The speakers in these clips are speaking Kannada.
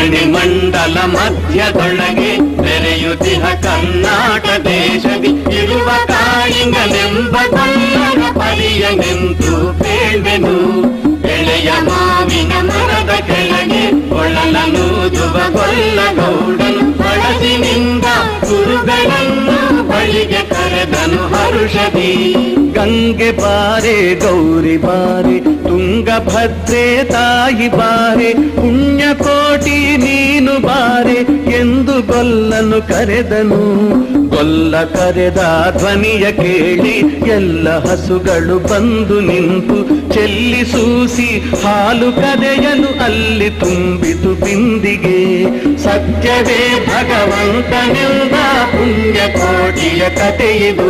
ಮಣಿಮಂಡಲ ಮಧ್ಯದೊಳಗೆ ಬೆರೆಯುತ್ತಿಹ ಕರ್ನಾಟ ದೇಶದಿ ಇರುವ ಕಾಳಿಂಗನೆಂಬ ಗೊಲ್ಲರ ಪರಿಯ ನಿಂತು ಬೇಳ್ವೆನು ಎಳೆಯ ಮಾವಿನ ಮರದ ಕೆಳಗೆ ಕೊಳಲನೂದುವ ಗೊಲ್ಲ ಗೌಡನು ಬಳಸಿನಿಂದ ಗುರುಗಳನ್ನು ಬಳಿಗೆ ಕರೆದನು ಹರುಷದಿ ಗಂಗೆ ಬಾರೆ ಗೌರಿ ಬಾರೆ ತುಂಗಭದ್ರೆ ತಾಯಿ ಬಾರೆ ಪುಣ್ಯಕೋಟಿ ನೀನು ಬಾರೆ ಎಂದು ಗೊಲ್ಲನು ಕರೆದನು ಗೊಲ್ಲ ಕರೆದ ಧ್ವನಿಯ ಕೇಳಿ ಎಲ್ಲ ಹಸುಗಳು ಬಂದು ನಿಂತು ಚೆಲ್ಲಿ ಸೂಸಿ ಹಾಲು ಕರೆಯಲು ಅಲ್ಲಿ ತುಂಬಿತು ಬಿಂದಿಗೆ ಸತ್ಯವೇ ಭಗವಂತನೆಂದ ಪುಣ್ಯಕೋಟಿಯ ಕಥೆಯಿದು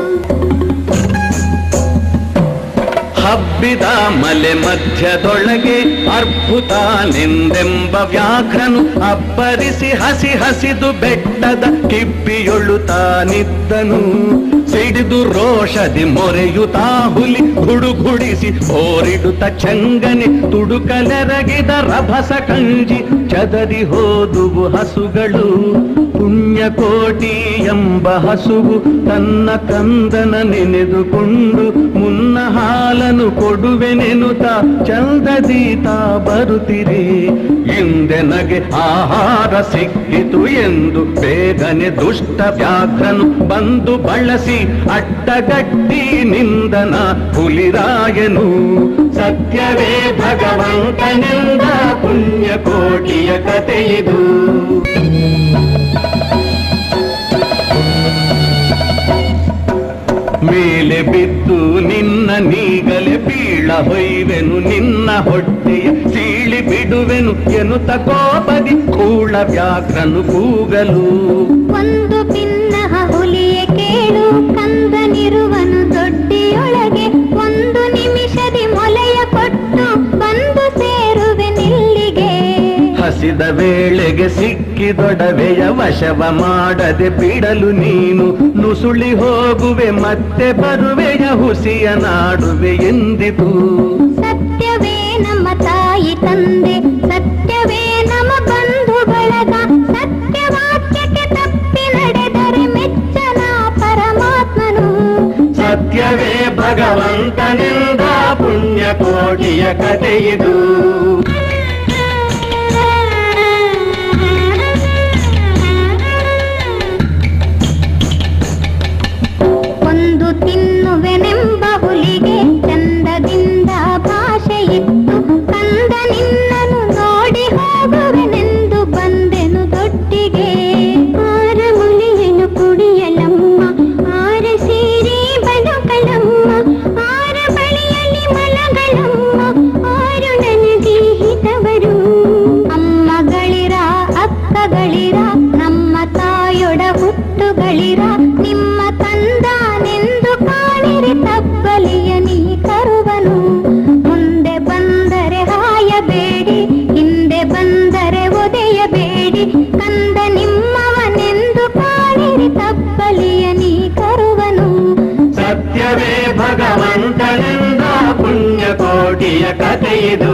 ಹಬ್ಬಿದ ಮಲೆ ಮಧ್ಯದೊಳಗೆ ಅರ್ಭುತನೆಂದೆಂಬ ವ್ಯಾಘ್ರನು ಅಬ್ಬರಿಸಿ ಹಸಿ ಹಸಿದು ಬೆಟ್ಟದ ಕಿಪ್ಪಿಯೊಳು ತಾನಿದ್ದನು ಸಿಡಿದು ರೋಷದಿ ಮೊರೆಯುತ್ತಾ ಹುಲಿ ಗುಡುಗುಡಿಸಿ ಹೋರಿಡುತ್ತ ಚಂಗನೆ ತುಡುಕಲೆರಗಿದ ರಭಸ ಕಂಜಿ ಚದರಿ ಹೋದುವು ಹಸುಗಳು ಪುಣ್ಯಕೋಟಿ ಎಂಬ ಹಸುವು ತನ್ನ ಕಂದನ ನೆನೆದುಕೊಂಡು ಮುನ್ನ ಹಾಲನು ಕೊಡುವೆನೆನುತ ಚಂದದೀತ ಬರುತ್ತಿರಿ ಹಿಂದೆ ನಗೆ ಆಹಾರ ಸಿಕ್ಕಿತು ಎಂದು ಬೇಗನೆ ದುಷ್ಟ ವ್ಯಾಘ್ರನು ಬಂದು ಬಳಸಿ ಅಡ್ಡಗಟ್ಟಿ ನಿಂದನ ಹುಲಿರಾಯನು ಸತ್ಯವೇ ಭಗವಂತನೆಂದ ಪುಣ್ಯಕೋಟಿಯ ಕಥೆಯಿದು ಮೇಲೆ ಬಿದ್ದು ನಿನ್ನ ನೀಗಲೆ ಬೀಳ ಹೊಯ್ವೆನು ನಿನ್ನ ಹೊಟ್ಟೆಯ ಸೀಳಿ ಬಿಡುವೆನು ಎನ್ನುತ್ತ ಕೋಪದಿ ಕೂಳ ವ್ಯಾಘ್ರನು ಕೂಗಲು ಒಂದು ಭಿನ್ನಹ ಹುಲಿಯ ಕೇಳು ಕಂದನಿರುವನು ದೊಡ್ಡಿಯೊಳಗೆ ಒಂದು ನಿಮಿಷದಿ ಮೊಲೆಯ ಕೊಟ್ಟು ಬಂದು ಸೇರುವೆ ನಿಲ್ಲಿಗೆ ಹಸಿದ ವೇಳೆಗೆ ಸಿಕ್ಕಿದೊಡವೆಯ ವಶವ ಮಾಡದೆ ಬಿಡಲು ನೀನು ನುಸುಳಿ ಹೋಗುವೆ ಮತ್ತೆ ಬರುವೆಯ ಹುಸಿಯ ನಾಡುವೆ ಎಂದಿತು ಸತ್ಯವೇ ನಮ್ಮ ತಾಯಿ ತಂದೆ ಸತ್ಯವೇ ನಮ್ಮ ಬಂಧು ಬಳಗ ಸತ್ಯವಾಕ್ಯಕ್ಕೆ ತಪ್ಪಿ ನಡೆದರೆ ಮೆಚ್ಚನ ಪರಮಾತ್ಮನು ಸತ್ಯವೇ ಭಗವಂತನಿಂದ ಪುಣ್ಯಕೋಟಿಯ ಕಥೆಯಿದು ಒಂದು ತಿನ್ನುವೆನೆಂಬ ಹುಲಿಗೆ ಚಂದದಿಂದ ಭಾಷೆ ಇತ್ತು ಕಂದ ನಿನ್ನನು ನೋಡಿ ಹೋಗುವೆನೆಂದು ಬಂದೆನು ದೊಡ್ಡಿಗೆ ಆರ ಮುಲಿಯನು ಕುಡಿಯಲಮ್ಮ ಆರ ಸೇರಿ ಬದುಕಲಮ್ಮ ಆರ ಬಳಿಯಲ್ಲಿ ಮಲಗಳಮ್ಮ ಆರು ನನಗೆ ಹಿತವರು ಅಮ್ಮಗಳಿರ ಅಕ್ಕಗಳಿರ ನಮ್ಮ ತಾಯೊಡ ಹುಟ್ಟುಗಳಿರ ನಿಮ್ಮ ತಂದಾನೆಂದು ಕಾಣಿರಿ ತಬ್ಬಲಿಯ ನೀ ಕರುವನು ಮುಂದೆ ಬಂದರೆ ಹಾಯಬೇಡಿ ಹಿಂದೆ ಬಂದರೆ ಒದೆಯಬೇಡಿ ಕಂದ ನಿಮ್ಮವನೆಂದು ಕಾಣಿರಿ ತಬ್ಬಲಿಯ ನೀ ಕರುವನು ಸತ್ಯವೇ ಭಗವಂತನಿಂದ ಪುಣ್ಯಕೋಟಿಯ ಕಥೆಯಿದು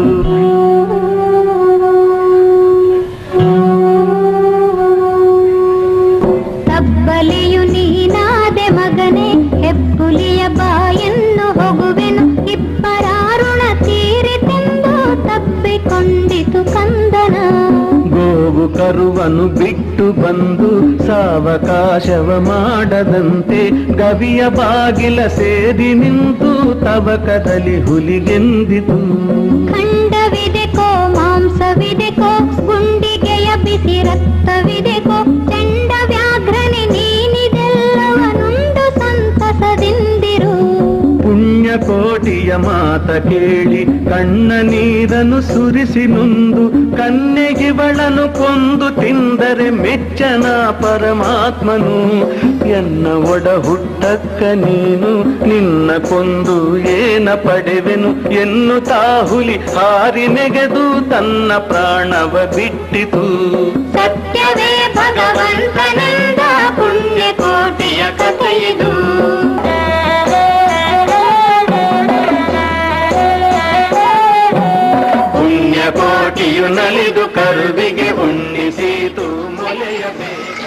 ತಬ್ಬಲಿಯು ನೀನಾದೆ ಮಗನೇ ಹೆಬ್ಬುಲಿಯ ಬಾಯನ್ನು ಹೋಗುವೆನು ಇಬ್ಬರಾರುಣ ತೀರಿತೆಂದು ತಬ್ಬಿಕೊಂಡಿತು ಕಂದನ ಗೋವು ಕರುವನು ಬಿಟ್ಟು ಬಂದು ಸಾವಕಾಶವ ಮಾಡದಂತೆ ಗವಿಯ ಬಾಗಿಲ ಸೇರಿ ನಿಂತು ತವಕದಲ್ಲಿ ಹುಲಿಗೆಂದಿತು ಖಂಡವಿದೆಕೋ ಮಾಂಸವಿದೆಕೋ ಗುಂಡಿಗೆಯ ಬಿಸಿ ರಕ್ತವಿದೆಕೋ ಚಂಡ ವ್ಯಾಘ್ರನೆ ನೀನಿದೆಲ್ಲವನುಂಡು ಸಂತಸದಿಂದಿರು ಪುಣ್ಯಕೋಟಿಯ ಮಾತ ಕೇಳಿ ಕಣ್ಣ ನೀರನ್ನು ಸುರಿಸಿ ನೊಂದು ಕನ್ನೆಗಿವಳನು ಕೊಂದು ತಿಂದರೆ ಮೆಚ್ಚನ ಪರಮಾತ್ಮನು ಎನ್ನ ಒಡ ಹುಟ್ಟಕ್ಕ ನೀನು ನಿನ್ನ ಕೊಂದು ಏನ ಪಡೆವೆನು ಎನ್ನುತ್ತಾ ಹುಲಿ ಹಾರಿ ನೆಗೆದು ತನ್ನ ಪ್ರಾಣವ ಬಿಟ್ಟಿತು ಸತ್ಯವೇ ಭಗವಂತನಿಂದ ಪುಣ್ಯಕೋಟಿಯ ಕಥೆಯಿದು ಪುಣ್ಯಕೋಟಿ ತಾಯಿಯು ನಲಿದು ಕರುವಿಗೆ ಉಣ್ಣಿಸಿತು ಮೊಲೆಯಬೇಕು